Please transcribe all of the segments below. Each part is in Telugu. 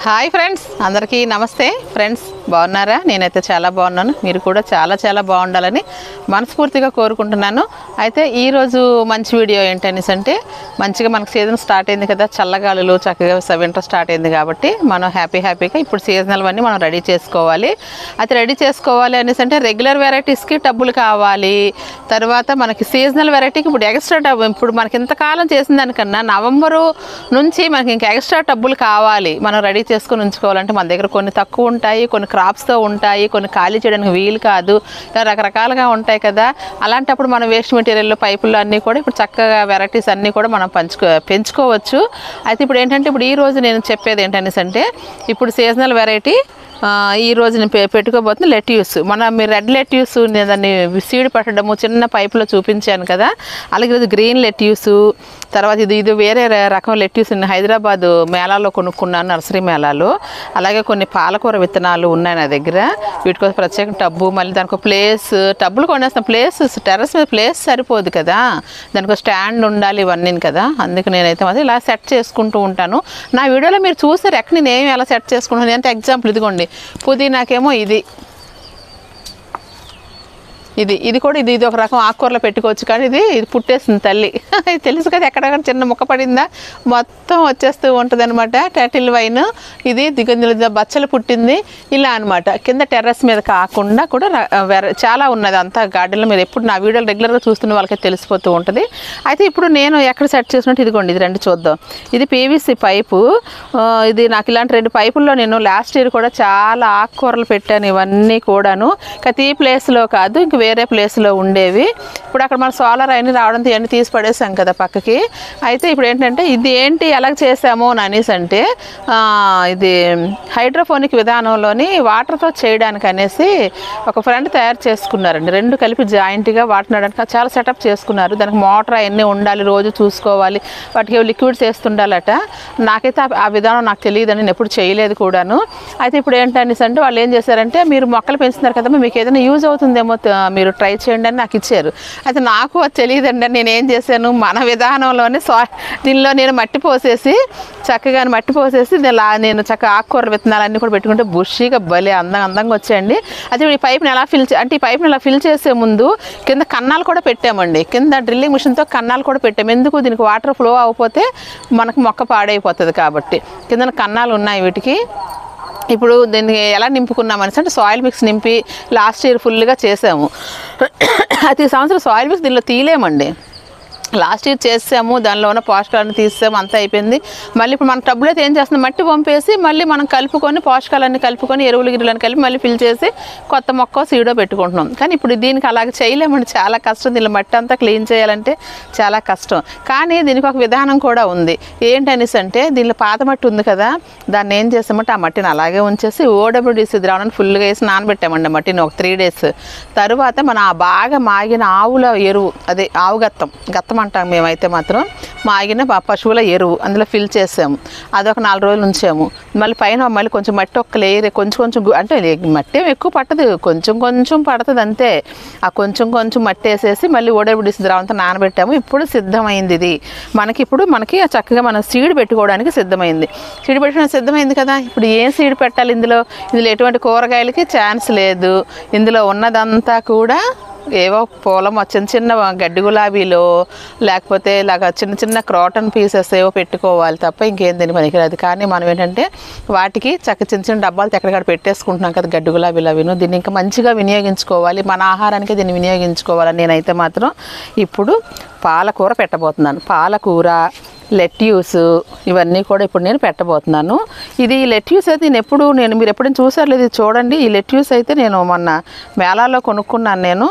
హాయ్ ఫ్రెండ్స్ అందరికీ నమస్తే ఫ్రెండ్స్ బాగున్నారా నేనైతే చాలా బాగున్నాను మీరు కూడా చాలా చాలా బాగుండాలని మనస్ఫూర్తిగా కోరుకుంటున్నాను అయితే ఈరోజు మంచి వీడియో ఏంటనేసి అంటే మంచిగా మనకు సీజన్ స్టార్ట్ అయింది కదా చల్లగాలులు చక్కగా వింటర్ స్టార్ట్ అయింది కాబట్టి మనం హ్యాపీ హ్యాపీగా ఇప్పుడు సీజనల్ అన్నీ మనం రెడీ చేసుకోవాలి అయితే రెడీ చేసుకోవాలి అనేసి అంటే రెగ్యులర్ వెరైటీస్కి టబ్బులు కావాలి తర్వాత మనకి సీజనల్ వెరైటీకి ఇప్పుడు ఎక్స్ట్రా టబ్ ఇప్పుడు మనకి ఇంతకాలం చేసిన దానికన్నా నవంబరు నుంచి మనకి ఇంకా ఎక్స్ట్రా టబ్బులు కావాలి మనం రెడీ చేసుకొని ఉంచుకోవాలంటే మన దగ్గర కొన్ని తక్కువ ఉంటాయి కొన్ని క్రాప్స్తో ఉంటాయి కొన్ని ఖాళీ చేయడానికి వీలు కాదు ఇలా రకరకాలుగా ఉంటాయి కదా అలాంటప్పుడు మనం వేస్ట్ మెటీరియల్ పైపులు అన్నీ కూడా ఇప్పుడు చక్కగా వెరైటీస్ అన్నీ కూడా మనం పంచుకో పెంచుకోవచ్చు అయితే ఇప్పుడు ఏంటంటే ఇప్పుడు ఈ రోజు నేను చెప్పేది ఏంటనేసి అంటే ఇప్పుడు సీజనల్ వెరైటీ ఆ, ఈ రోజు నేను పె- పెట్టుకోబోతున్న లెట్యూస్ మన మీరు రెడ్ లెట్యూస్ నేను దాన్ని సీడ్ పట్టడము చిన్న పైపులో చూపించాను కదా అలాగే ఇది గ్రీన్ లెట్యూస్ తర్వాత ఇది ఇది వేరే ర- రకం లెట్యూస్ నేను హైదరాబాద్ మేళాలో కొనుక్కున్నాను నర్సరీ మేళాలో అలాగే కొన్ని పాలకూర విత్తనాలు ఉన్నాయి నా దగ్గర వీటి కోసం ప్రత్యేక టబ్బు మళ్ళీ దానికి ప్లేస్ టబ్బులు కొనేస్తాం ప్లేస్ టెర్రస్ మీద ప్లేస్ సరిపోదు కదా దానికి స్టాండ్ ఉండాలి ఇవన్నీ కదా అందుకు నేనైతే మాత్రం ఇలా సెట్ చేసుకుంటూ ఉంటాను నా వీడియోలో మీరు చూసారు ఎక్కడ నేను ఏమి ఎలా సెట్ చేసుకుంటాను అంటే ఎగ్జాంపుల్ ఇదిగోండి పుదీనాకేమో ఇది ఇది ఇది కూడా ఇది ఇది ఒక రకం ఆకుకూరలో పెట్టుకోవచ్చు కానీ ఇది ఇది పుట్టేస్తుంది తల్లి ఇది తెలుసు కదా ఎక్కడెక్కడ చిన్న ముక్క పడిందా మొత్తం వచ్చేస్తూ ఉంటుంది అనమాట టటిల్ వైన్ ఇది దిగందుల బచ్చలు పుట్టింది ఇలా అనమాట కింద టెర్రస్ మీద కాకుండా కూడా ర- వెర- చాలా ఉన్నది అంతా గార్డెన్లో మీరు ఎప్పుడు నా వీడియోలు రెగ్యులర్గా చూస్తున్న వాళ్ళకి తెలిసిపోతూ ఉంటుంది అయితే ఇప్పుడు నేను ఎక్కడ సెట్ చేసినట్టు ఇదిగోండి ఇది రెండు చూద్దాం ఇది పీవీసీ పైపు ఆ, ఇది నాకు ఇలాంటి రెండు పైపుల్లో నేను లాస్ట్ ఇయర్ కూడా చాలా ఆకుకూరలు పెట్టాను ఇవన్నీ కూడాను కాకపోతే ఈ ప్లేస్లో కాదు ఇంక వేరే ప్లేస్లో ఉండేవి ఇప్పుడు అక్కడ మన సోలార్ అయిన రావడంతో ఇవన్నీ తీసి పడేసాం కదా పక్కకి అయితే ఇప్పుడు ఏంటంటే ఇది ఏంటి ఎలా చేసాము అని అనేసి అంటే ఆ, ఇది హైడ్రోఫోనిక్ విధానంలోని వాటర్తో చేయడానికి అనేసి ఒక ఫ్రెండ్ తయారు చేసుకున్నారండి రెండు కలిపి జాయింట్గా వాటినడానికి చాలా సెటప్ చేసుకున్నారు దానికి మోటార్ అవన్నీ ఉండాలి రోజు చూసుకోవాలి వాటికి లిక్విడ్స్ వేస్తుండాలట నాకైతే ఆ- ఆ విధానం నాకు తెలియదని నేను ఎప్పుడు చేయలేదు కూడాను అయితే ఇప్పుడు ఏంటనేసి అంటే వాళ్ళు ఏం చేశారంటే మీరు మొక్కలు పెంచుతున్నారు కదమ్మా మీకు ఏదైనా యూజ్ అవుతుందేమో త- మీరు ట్రై చేయండి అని నాకు ఇచ్చారు అయితే నాకు అది తెలియదండి నేను ఏం చేశాను మన విధానంలోనే సా దీనిలో నేను మట్టి పోసేసి చక్కగా మట్టి పోసేసి దీనిలో నేను చక్కగా ఆకుకూరల విత్తనాలు అన్నీ కూడా పెట్టుకుంటే బుషిగా భలే అందంగా అందంగా వచ్చాయండి అయితే ఇప్పుడు ఈ పైప్ని ఎలా ఫిల్ చే అంటే ఈ పైప్ని ఇలా ఫిల్ చేసే ముందు కింద కన్నాలు కూడా పెట్టామండి కింద డ్రిల్లింగ్ మిషన్తో కన్నాలు కూడా పెట్టాము ఎందుకు దీనికి వాటర్ ఫ్లో అవ్వకపోతే మనకు మొక్క పాడైపోతుంది కాబట్టి కింద కన్నాలు ఉన్నాయి వీటికి ఇప్పుడు దీన్ని ఎలా నింపుకున్నాం అనేసి అంటే సాయిల్ మిక్స్ నింపి లాస్ట్ ఇయర్ ఫుల్గా చేసాము అయితే ఈ సంవత్సరం సాయిల్ మిక్స్ దీనిలో తీయలేమండి లాస్ట్ ఇయర్ చేసాము దానిలో ఉన్న పోషకాలను తీసాము అంతా అయిపోయింది మళ్ళీ ఇప్పుడు మన టబ్బులో అయితే ఏం చేస్తున్నాం మట్టి పంపేసి మళ్ళీ మనం కలుపుకొని పోషకాలన్నీ కలుపుకొని ఎరువులు గిరువులను కలిపి మళ్ళీ ఫిల్ చేసి కొత్త మొక్క సీడో పెట్టుకుంటున్నాం కానీ ఇప్పుడు దీనికి అలాగే చేయలేమండి చాలా కష్టం దీనిలో మట్టి అంతా క్లీన్ చేయాలంటే చాలా కష్టం కానీ దీనికి ఒక విధానం కూడా ఉంది ఏంటనేసి అంటే దీనిలో పాత మట్టి ఉంది కదా దాన్ని ఏం చేస్తామంటే ఆ మట్టిని అలాగే ఉంచేసి ఓడబ్ల్యూడిసి ద్రావణాన్ని ఫుల్గా వేసి నానబెట్టామండి ఆ మట్టిని ఒక త్రీ డేస్ తరువాత మన ఆ బాగా మాగిన ఆవుల ఎరువు అదే ఆవు గత్తం గత్తం అంటాం మేమైతే మాత్రం మాగిన ప- పశువుల ఎరువు అందులో ఫిల్ చేసాము అదొక నాలుగు రోజులు ఉంచాము మళ్ళీ పైన మళ్ళీ కొంచెం మట్టి ఒక లేయర్ కొంచెం కొంచెం గు- అంటే లే- మట్టి ఏం ఎక్కువ పట్టదు కొంచెం కొంచెం పడుతుంది అంతే ఆ కొంచెం కొంచెం మట్టి వేసేసి మళ్ళీ ఓడబిడిసి ద్రావంతో నానబెట్టాము ఇప్పుడు సిద్ధమైంది ఇది మనకి ఇప్పుడు మనకి చక్కగా మనం సీడ్ పెట్టుకోవడానికి సిద్ధమైంది సీడ్ పెట్టడానికి సిద్ధమైంది కదా ఇప్పుడు ఏం సీడ్ పెట్టాలి ఇందులో ఇందులో ఎటువంటి కూరగాయలకి ఛాన్స్ లేదు ఇందులో ఉన్నదంతా కూడా ఏవో పూలం చిన్న చిన్న గడ్డి గులాబీలో లేకపోతే ఇలాగ చిన్న చిన్న క్రాటన్ పీసెస్ ఏవో పెట్టుకోవాలి తప్ప ఇంకేం దీని పనికిరాదు కానీ మనం ఏంటంటే వాటికి చక్క చిన్న చిన్న డబ్బాలు ఎక్కడికక్కడ పెట్టేసుకుంటున్నాం కదా గడ్డి గులాబీలు అవిను దీన్ని ఇంకా మంచిగా వినియోగించుకోవాలి మన ఆహారానికి దీన్ని వినియోగించుకోవాలని నేనైతే మాత్రం ఇప్పుడు పాలకూర పెట్టబోతున్నాను పాలకూర లెట్యూస్ ఇవన్నీ కూడా ఇప్పుడు నేను పెట్టబోతున్నాను ఇది లెట్యూస్ అయితే నేను ఎప్పుడు నేను మీరు ఎప్పుడైనా చూసారు లేదు ఇది చూడండి ఈ లెట్యూస్ అయితే నేను మొన్న మేళాలో కొనుక్కున్నాను నేను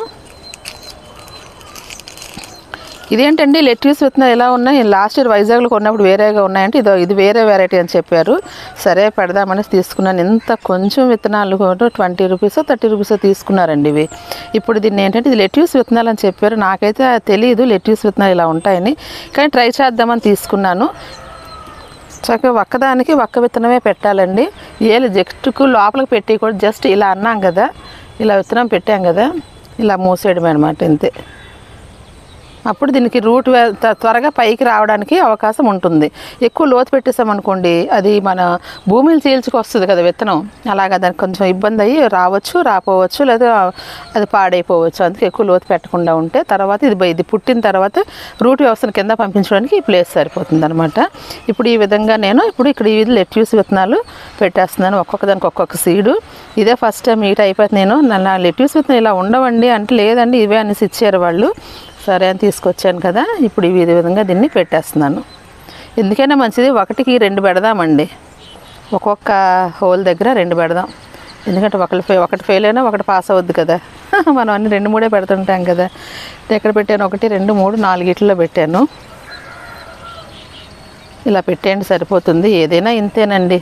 ఇదేంటండి లెట్యూస్ విత్తనాలు ఎలా ఉన్నాయి లాస్ట్ ఇయర్ వైజాగ్లో కొన్నప్పుడు వేరేగా ఉన్నాయంటే ఇదో ఇది వేరే వెరైటీ అని చెప్పారు సరే పెడదామని తీసుకున్నాను ఇంత కొంచెం విత్తనాలు కూడా ట్వంటీ రూపీస్ థర్టీ రూపీస్ తీసుకున్నారండి ఇవి ఇప్పుడు దీన్ని ఏంటంటే ఇది లెట్యూస్ విత్తనాలు అని చెప్పారు నాకైతే తెలియదు లెట్యూస్ విత్తనాలు ఇలా ఉంటాయని కానీ ట్రై చేద్దామని తీసుకున్నాను చక్కగా ఒక్కదానికి ఒక్క విత్తనమే పెట్టాలండి ఏలు జస్ట్కు లోపలికి పెట్టి కూడా జస్ట్ ఇలా అన్నాం కదా ఇలా విత్తనం పెట్టాం కదా ఇలా మూసేయడమే అనమాట ఇంతే అప్పుడు దీనికి రూట్ వే- త- త్వరగా పైకి రావడానికి అవకాశం ఉంటుంది ఎక్కువ లోతు పెట్టేసామనుకోండి అది మన భూమిని చీల్చుకు వస్తుంది కదా విత్తనం అలాగా దానికి కొంచెం ఇబ్బంది అయ్యి రావచ్చు రాపోవచ్చు లేదా అది పాడైపోవచ్చు అందుకే ఎక్కువ లోతు పెట్టకుండా ఉంటే తర్వాత ఇది బ- ఇది పుట్టిన తర్వాత రూట్ వ్యవస్థను కింద పంపించడానికి ఈ ప్లేస్ సరిపోతుంది అనమాట ఇప్పుడు ఈ విధంగా నేను ఇప్పుడు ఇక్కడ ఈ లెట్యూస్ విత్తనాలు పెట్టేస్తున్నాను ఒక్కొక్క దానికి ఒక్కొక్క సీడు ఇదే ఫస్ట్ టైం ఈ టైప్ అయితే నేను నా లెట్యూస్ విత్తనం ఇలా ఉండవండి అంటే లేదండి ఇవే అనేసి ఇచ్చారు వాళ్ళు సరే అని తీసుకొచ్చాను కదా ఇప్పుడు ఈ విధంగా దీన్ని పెట్టేస్తున్నాను ఎందుకైనా మంచిది ఒకటికి రెండు పెడదామండి ఒక్కొక్క హోల్ దగ్గర రెండు పెడదాం ఎందుకంటే ఒకటి ఫె ఒకటి ఫెయిల్ అయినా ఒకటి పాస్ అవుద్ది కదా మనం అన్ని రెండు మూడే పెడుతుంటాం కదా ఇది ఎక్కడ పెట్టాను ఒకటి రెండు మూడు నాలుగిట్లో పెట్టాను ఇలా పెట్టేయండి సరిపోతుంది ఏదైనా ఇంతేనండి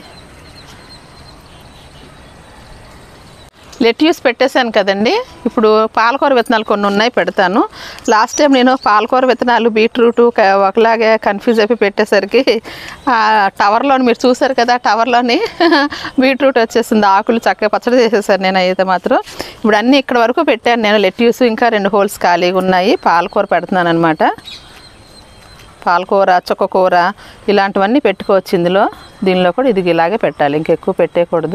లెట్యూస్ పెట్టేశాను కదండి ఇప్పుడు పాలకూర విత్తనాలు కొన్ని ఉన్నాయి పెడతాను లాస్ట్ టైం నేను పాలకూర విత్తనాలు బీట్రూట్ క- ఒకలాగే కన్ఫ్యూజ్ అయిపోయి పెట్టేసరికి ఆ టవర్లోని మీరు చూసారు కదా టవర్లోని బీట్రూట్ వచ్చేసింది ఆకులు చక్కగా పచ్చడి చేసేసాను నేను అయితే మాత్రం ఇప్పుడు అన్నీ ఇక్కడ వరకు పెట్టాను నేను లెట్యూస్ ఇంకా రెండు హోల్స్ ఖాళీగా ఉన్నాయి పాలకూర పెడుతున్నాను అనమాట పాలకూర చుక్కకూర ఇలాంటివన్నీ పెట్టుకోవచ్చు ఇందులో దీనిలో కూడా ఇది ఇలాగే పెట్టాలి ఇంకెక్కువ పెట్టేయకూడదు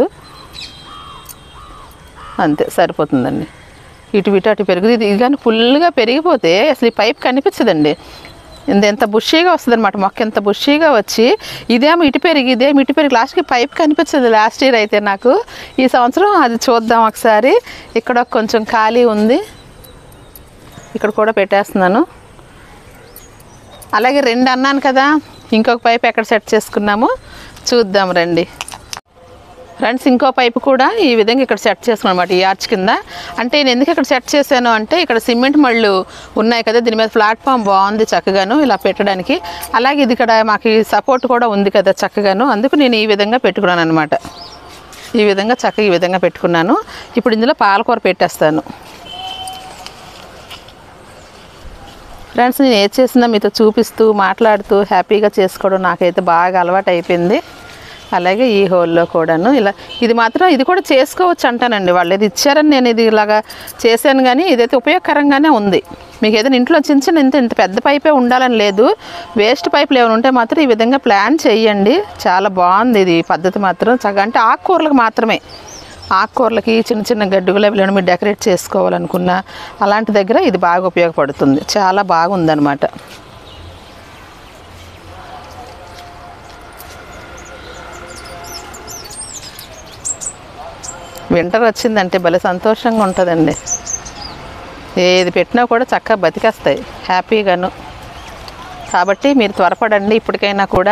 అంతే సరిపోతుందండి ఇటు ఇటు అటు పెరుగుతుంది ఇది ఇది కానీ ఫుల్గా పెరిగిపోతే అసలు ఈ పైప్ కనిపించదండి ఇంత ఎంత బుషీగా వస్తుంది అనమాట మొక్క ఎంత బుషీగా వచ్చి ఇదేమో ఇటు పెరిగి ఇదేమో ఇటు పెరిగి లాస్ట్కి పైప్ కనిపించదు లాస్ట్ ఇయర్ అయితే నాకు ఈ సంవత్సరం అది చూద్దాం ఒకసారి ఇక్కడ కొంచెం ఖాళీ ఉంది ఇక్కడ కూడా పెట్టేస్తున్నాను అలాగే రెండు అన్నాను కదా ఇంకొక పైప్ ఎక్కడ సెట్ చేసుకున్నామో చూద్దాం రండి ఫ్రెండ్స్ ఇంకో పైపు కూడా ఈ విధంగా ఇక్కడ సెట్ చేసుకున్నాను అనమాట ఈ ఆర్చ్ కింద అంటే నేను ఎందుకు ఇక్కడ సెట్ చేశాను అంటే ఇక్కడ సిమెంట్ మళ్ళు ఉన్నాయి కదా దీని మీద ప్లాట్ఫామ్ బాగుంది చక్కగాను ఇలా పెట్టడానికి అలాగే ఇది ఇక్కడ మాకు సపోర్ట్ కూడా ఉంది కదా చక్కగాను అందుకు నేను ఈ విధంగా పెట్టుకున్నాను అనమాట ఈ విధంగా చక్కగా ఈ విధంగా పెట్టుకున్నాను ఇప్పుడు ఇందులో పాలకూర పెట్టేస్తాను ఫ్రెండ్స్ నేను ఏది చేసినా మీతో చూపిస్తూ మాట్లాడుతూ హ్యాపీగా చేసుకోవడం నాకైతే బాగా అలవాటు అయిపోయింది అలాగే ఈ హోల్లో కూడాను ఇలా ఇది మాత్రం ఇది కూడా చేసుకోవచ్చు అంటానండి వాళ్ళు ఇది ఇచ్చారని నేను ఇది ఇలాగా చేశాను కానీ ఇదైతే ఉపయోగకరంగానే ఉంది మీకు ఏదైనా ఇంట్లో చిన్న చిన్న ఇంత ఇంత పెద్ద పైపే ఉండాలని లేదు వేస్ట్ పైపులు ఏమైనా ఉంటే మాత్రం ఈ విధంగా ప్లాన్ చేయండి చాలా బాగుంది ఇది ఈ పద్ధతి మాత్రం చక్కగా అంటే ఆకుకూరలకు మాత్రమే ఆకుకూరలకి చిన్న చిన్న గడ్డుగులు అవి ఏమైనా మీరు డెకరేట్ చేసుకోవాలనుకున్నా అలాంటి దగ్గర ఇది బాగా ఉపయోగపడుతుంది చాలా బాగుందన్నమాట వింటర్ వచ్చిందంటే భలే సంతోషంగా ఉంటుందండి ఏది పెట్టినా కూడా చక్కగా బతికేస్తాయి హ్యాపీగాను కాబట్టి మీరు త్వరపడండి ఇప్పటికైనా కూడా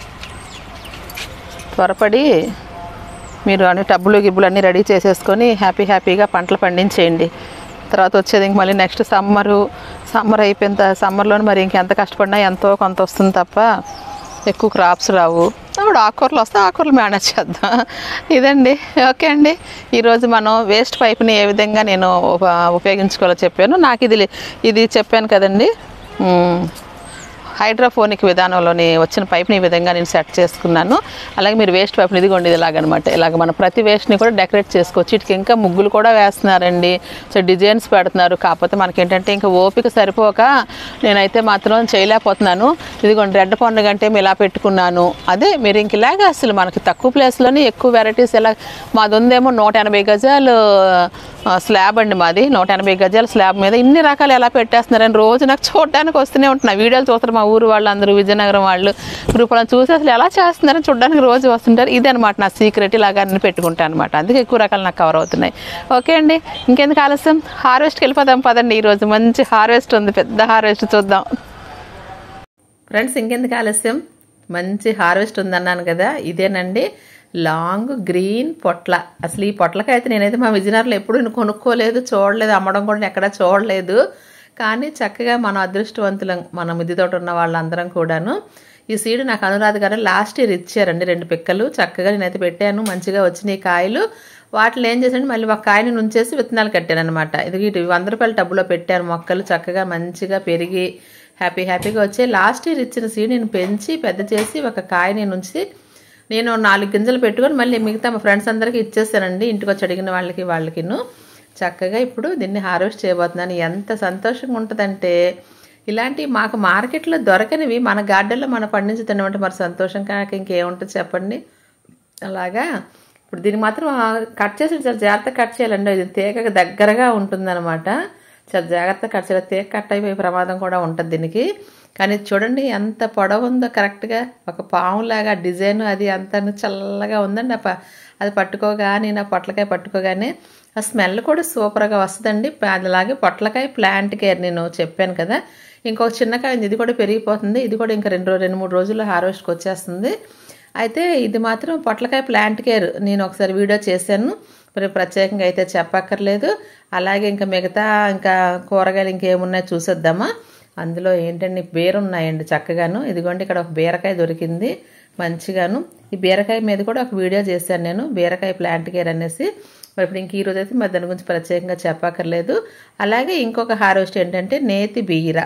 త్వరపడి మీరు అన్ని టబ్బులు గిబ్బులు అన్నీ రెడీ చేసేసుకొని హ్యాపీ హ్యాపీగా పంటలు పండించేయండి తర్వాత వచ్చేది ఇంక మళ్ళీ నెక్స్ట్ సమ్మరు సమ్మర్ అయిపోయిన త- సమ్మర్లోనే మరి ఇంకెంత కష్టపడినా ఎంతో కొంత వస్తుంది తప్ప ఎక్కువ క్రాప్స్ రావు అప్పుడు ఆకుకూరలు వస్తే ఆకుకూరలు మేనేజ్ చేద్దాం ఇదండి ఓకే అండి ఈరోజు మనం వేస్ట్ పైప్ని ఏ విధంగా నేను ఉప- ఉపయోగించుకోవాలో చెప్పాను నాకు ఇది ఇది చెప్పాను కదండి ఉమ్, హైడ్రోఫోనిక్ విధానంలోని వచ్చిన పైప్ని ఈ విధంగా నేను సెట్ చేసుకున్నాను అలాగే మీరు వేస్ట్ పైప్ని ఇదిగోండి ఇది ఇలాగనమాట ఇలాగ మన ప్రతి వేస్ట్ని కూడా డెకరేట్ చేసుకోవచ్చు వీటికి ఇంకా ముగ్గులు కూడా వేస్తున్నారండి సో డిజైన్స్ పెడుతున్నారు కాకపోతే మనకి ఏంటంటే ఇంకా ఓపిక సరిపోక నేనైతే మాత్రం చేయలేకపోతున్నాను ఇదిగోండి రెడ్ పండుగ అంటే ఇలా పెట్టుకున్నాను అదే మీరు ఇంక ఇలాగ అసలు మనకి తక్కువ ప్లేస్లోనే ఎక్కువ వెరైటీస్ ఇలా మాది ఉందేమో నూట ఎనభై గజాలు ఆ, స్లాబ్ అండి మాది నూట ఎనభై గజాల స్లాబ్ మీద ఇన్ని రకాలు ఎలా పెట్టేస్తున్నారని రోజు నాకు చూడడానికి వస్తూనే ఉంటున్నా వీడియోలు చూస్తారు మా ఊరు వాళ్ళు అందరూ విజయనగరం వాళ్ళు గ్రూపులను చూసి అసలు ఎలా చేస్తున్నారని చూడడానికి రోజు వస్తుంటారు ఇది అనమాట నా సీక్రెట్ ఇలాగా అన్ని పెట్టుకుంటాను అనమాట అందుకే ఎక్కువ రకాలు నాకు కవర్ అవుతున్నాయి ఓకే అండి ఇంకెందుకు ఆలస్యం హార్వెస్ట్కి వెళ్ళిపోదాం పదండి ఈరోజు మంచి హార్వెస్ట్ ఉంది పెద్ద హార్వెస్ట్ చూద్దాం ఫ్రెండ్స్ ఇంకెందుకు ఆలస్యం మంచి హార్వెస్ట్ ఉందన్నాను కదా ఇదేనండి లాంగ్ గ్రీన్ పొట్ల అసలు ఈ పొట్లకైతే నేనైతే మా విజయనగరంలో ఎప్పుడు కొనుక్కోలేదు చూడలేదు అమ్మడం కూడా ఎక్కడా చూడలేదు కానీ చక్కగా మన అదృష్టవంతులం మన మిద్ది తోట ఉన్న వాళ్ళందరం కూడాను ఈ సీడ్ నాకు అనురాధ గారు లాస్ట్ ఇయర్ ఇచ్చారండి రెండు పిక్కలు చక్కగా నేనైతే పెట్టాను మంచిగా వచ్చినాయి కాయలు వాటిని ఏం చేశాను మళ్ళీ ఒక కాయని నుంచేసి విత్తనాలు కట్టాను అనమాట ఇది ఇటు వంద రూపాయల టబ్బులో పెట్టాను మొక్కలు చక్కగా మంచిగా పెరిగి హ్యాపీ హ్యాపీగా వచ్చాయి లాస్ట్ ఇయర్ ఇచ్చిన సీడ్ నేను పెంచి పెద్ద చేసి ఒక కాయని ఉంచి నేను నాలుగు గింజలు పెట్టుకొని మళ్ళీ మిగతా మా ఫ్రెండ్స్ అందరికీ ఇచ్చేసానండి ఇంటికి వచ్చి అడిగిన వాళ్ళకి వాళ్ళకిను చక్కగా ఇప్పుడు దీన్ని హార్వెస్ట్ చేయబోతున్నాను ఎంత సంతోషంగా ఉంటుందంటే ఇలాంటి మాకు మార్కెట్లో దొరకనివి మన గార్డెన్లో మనం పండించుతున్నామంటే మరి సంతోషం కాక ఇంకేముంటుంది చెప్పండి అలాగా ఇప్పుడు దీన్ని మాత్రం ఆ, కట్ చేసి చాలా జాగ్రత్తగా కట్ చేయాలండి ఇది తీగకి దగ్గరగా ఉంటుందన్నమాట చాలా జాగ్రత్తగా కట్ చేయాలి తీగ కట్ అయిపోయే ప్రమాదం కూడా ఉంటుంది దీనికి కానీ చూడండి ఎంత పొడవు ఉందో కరెక్ట్గా ఒక పాములాగా డిజైన్ అది అంత చల్లగా ఉందండి ఆ ప- అది పట్టుకోగానే నా పొట్లకాయ పట్టుకోగానే ఆ స్మెల్ కూడా సూపర్గా వస్తుందండి అలాగే పొట్లకాయ ప్లాంట్ కేర్ నేను చెప్పాను కదా ఇంకొక చిన్నకాయ ఉంది, ఇది కూడా పెరిగిపోతుంది ఇది కూడా ఇంకా రెండు రో- రెండు మూడు రోజుల్లో హార్వెస్ట్కి వచ్చేస్తుంది అయితే ఇది మాత్రం పొట్లకాయ ప్లాంట్ కేర్ నేను ఒకసారి వీడియో చేశాను మరి ప్రత్యేకంగా అయితే చెప్పక్కర్లేదు అలాగే ఇంకా మిగతా ఇంకా కూరగాయలు ఇంకేమున్నాయో చూసేద్దామా అందులో ఏంటండి బీర ఉన్నాయండి చక్కగాను ఇదిగోండి ఇక్కడ ఒక బీరకాయ దొరికింది మంచిగాను ఈ బీరకాయ మీద కూడా ఒక వీడియో చేశాను నేను బీరకాయ ప్లాంట్ కేర్ అనేసి మరి ఇప్పుడు ఇంక ఈ రోజు అయితే మరి దాని గురించి ప్రత్యేకంగా చెప్పక్కర్లేదు అలాగే ఇంకొక హార్వెస్ట్ ఏంటంటే నేతి బీర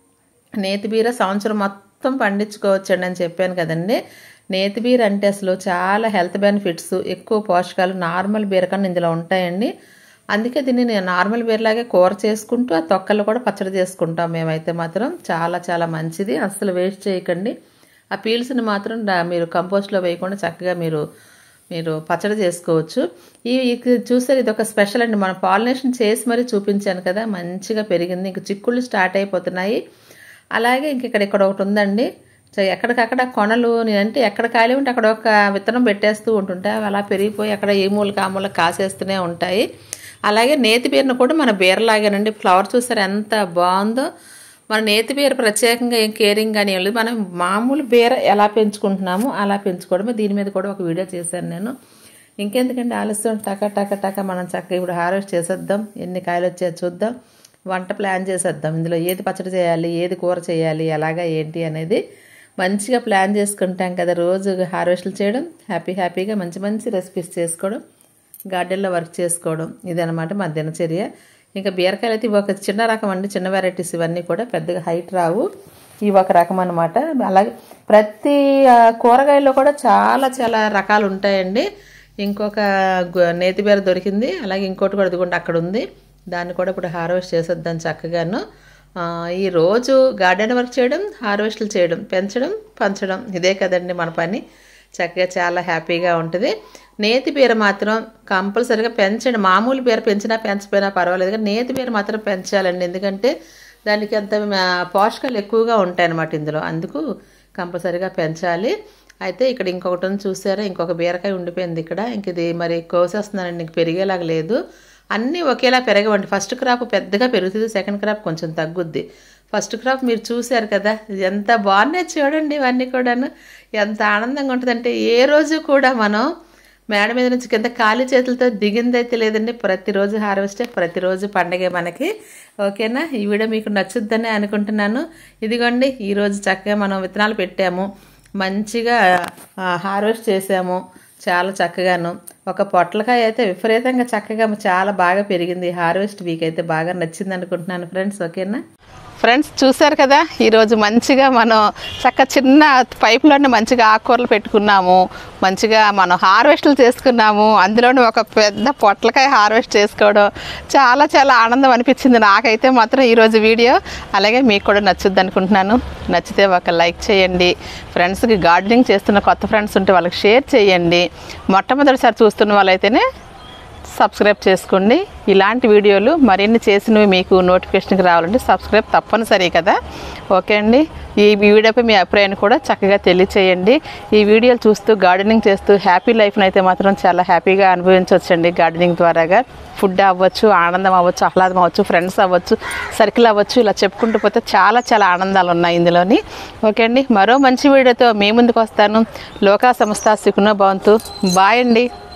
నేతి బీర సంవత్సరం మొత్తం పండించుకోవచ్చండి అని చెప్పాను కదండి నేతి బీర అంటే అసలు చాలా హెల్త్ బెనిఫిట్స్ ఎక్కువ పోషకాలు నార్మల్ బీర కన్నా ఇందులో ఉంటాయండి అందుకే దీన్ని నేను నార్మల్ బీరలాగే కూర చేసుకుంటూ ఆ తొక్కలు కూడా పచ్చడి చేసుకుంటాం మేమైతే మాత్రం చాలా చాలా మంచిది అసలు వేస్ట్ చేయకండి ఆ పీల్స్ని మాత్రం డా- మీరు కంపోస్ట్లో వేయకుండా చక్కగా మీరు మీరు పచ్చడి చేసుకోవచ్చు ఈ ఇది చూసారు ఇది ఒక స్పెషల్ అండి మనం పాలినేషన్ చేసి మరీ చూపించాను కదా మంచిగా పెరిగింది ఇంక చిక్కుళ్ళు స్టార్ట్ అయిపోతున్నాయి అలాగే ఇంక ఇక్కడ ఇక్కడ ఒకటి ఉందండి సో ఎక్కడికక్కడ కొనలు నేనంటే ఎక్కడ ఖాళీ ఉంటే అక్కడ ఒక విత్తనం పెట్టేస్తూ ఉంటుంటాయి అవి అలా పెరిగిపోయి అక్కడ ఏ మూలకి ఆ మూలకి కాసేస్తూనే ఉంటాయి అలాగే నేతి బీరను కూడా మన బీరలాగానండి ఫ్లవర్ చూసారు ఎంత బాగుందో మన నేతి బీర ప్రత్యేకంగా ఏం కేరింగ్ కానీ ఏం లేదు మనం మామూలు బీర ఎలా పెంచుకుంటున్నామో అలా పెంచుకోవడమే దీని మీద కూడా ఒక వీడియో చేశాను నేను ఇంకెందుకంటే ఆలస్యం టక టక టక మనం చక్కగా ఇప్పుడు హార్వెస్ట్ చేసేద్దాం ఎన్ని కాయలు వచ్చాయో చూద్దాం వంట ప్లాన్ చేసేద్దాం ఇందులో ఏది పచ్చడి చేయాలి ఏది కూర చేయాలి ఎలాగా ఏంటి అనేది మంచిగా ప్లాన్ చేసుకుంటాం కదా రోజు హార్వెస్ట్లు చేయడం హ్యాపీ హ్యాపీగా మంచి మంచి రెసిపీస్ చేసుకోవడం గార్డెన్లో వర్క్ చేసుకోవడం ఇదనమాట మా దినచర్య ఇంకా బీరకాయలు అయితే ఇవి ఒక చిన్న రకం అండి చిన్న వెరైటీస్ ఇవన్నీ కూడా పెద్దగా హైట్ రావు ఇవి ఒక రకం అనమాట అలాగే ప్రతి ఆ, కూరగాయల్లో కూడా చాలా చాలా రకాలు ఉంటాయండి ఇంకొక గు- నేతి బీర దొరికింది అలాగే ఇంకోటి కూడా ఇదిగోండి అక్కడ ఉంది దాన్ని కూడా ఇప్పుడు హార్వెస్ట్ చేసేద్దాం చక్కగాను ఆ, ఈ రోజు గార్డెన్ వర్క్ చేయడం హార్వెస్ట్లు చేయడం పెంచడం పంచడం ఇదే కదండి మన పని చక్కగా చాలా హ్యాపీగా ఉంటుంది నేతి బీర మాత్రం కంపల్సరీగా పెంచండి మామూలు బీర పెంచినా పెంచపోయినా పర్వాలేదు కానీ నేతి బీర మాత్రం పెంచాలండి ఎందుకంటే దానికి అంత ఆ, పోషకాలు ఎక్కువగా ఉంటాయన్నమాట ఇందులో అందుకు కంపల్సరీగా పెంచాలి అయితే ఇక్కడ ఇంకొకటి ఉంది చూసారా ఇంకొక బీరకాయ ఉండిపోయింది ఇక్కడ ఇంక ఇది మరి కోసేస్తున్నానండి ఇంక పెరిగేలాగా లేదు అన్నీ ఒకేలా పెరగవండి ఫస్ట్ క్రాప్ పెద్దగా పెరుగుతుంది సెకండ్ క్రాప్ కొంచెం తగ్గుద్ది ఫస్ట్ క్రాప్ మీరు చూశారు కదా ఇది ఎంత బాగున్నాయి చూడండి ఇవన్నీ కూడాను ఎంత ఆనందంగా ఉంటుందంటే ఏ రోజు కూడా మనం మేడ మీద నుంచి కింద ఖాళీ చేతులతో దిగిందైతే లేదండి ప్రతిరోజు హార్వెస్టే ప్రతిరోజు పండగే మనకి ఓకేనా ఈ వీడియో మీకు నచ్చుద్దని అనుకుంటున్నాను ఇదిగోండి ఈరోజు చక్కగా మనం విత్తనాలు పెట్టాము మంచిగా ఆ, హార్వెస్ట్ చేసాము చాలా చక్కగాను ఒక పొట్లకాయ అయితే విపరీతంగా చక్కగా చాలా బాగా పెరిగింది హార్వెస్ట్ వీక్ అయితే బాగా నచ్చింది అనుకుంటున్నాను ఫ్రెండ్స్ ఓకేనా ఫ్రెండ్స్ చూశారు కదా ఈరోజు మంచిగా మనం చక్క చిన్న పైపులోనే మంచిగా ఆకుకూరలు పెట్టుకున్నాము మంచిగా మనం హార్వెస్ట్లు చేసుకున్నాము అందులోనే ఒక పెద్ద పొట్లకాయ హార్వెస్ట్ చేసుకోవడం చాలా చాలా ఆనందం అనిపించింది నాకైతే మాత్రం ఈరోజు వీడియో అలాగే మీకు కూడా నచ్చుద్ది అనుకుంటున్నాను నచ్చితే ఒక లైక్ చేయండి ఫ్రెండ్స్కి గార్డెనింగ్ చేస్తున్న కొత్త ఫ్రెండ్స్ ఉంటే వాళ్ళకి షేర్ చేయండి మొట్టమొదటిసారి చూస్తున్న వాళ్ళైతేనే సబ్స్క్రైబ్ చేసుకోండి ఇలాంటి వీడియోలు మరిన్ని చేసినవి మీకు నోటిఫికేషన్కి రావాలంటే సబ్స్క్రైబ్ తప్పనిసరి కదా ఓకే అండి ఈ వీడియోపై మీ అభిప్రాయాన్ని కూడా చక్కగా తెలియచేయండి ఈ వీడియోలు చూస్తూ గార్డెనింగ్ చేస్తూ హ్యాపీ లైఫ్ని అయితే మాత్రం చాలా హ్యాపీగా అనుభవించవచ్చండి గార్డెనింగ్ ద్వారాగా ఫుడ్ అవ్వచ్చు ఆనందం అవ్వచ్చు ఆహ్లాదం అవ్వచ్చు ఫ్రెండ్స్ అవ్వచ్చు సర్కిల్ అవ్వచ్చు ఇలా చెప్పుకుంటూ పోతే చాలా చాలా ఆనందాలు ఉన్నాయి ఇందులోని ఓకే అండి మరో మంచి వీడియోతో మీ ముందుకు వస్తాను లోకా సంస్థ సుఖనో భవంతు బాయ్ అండి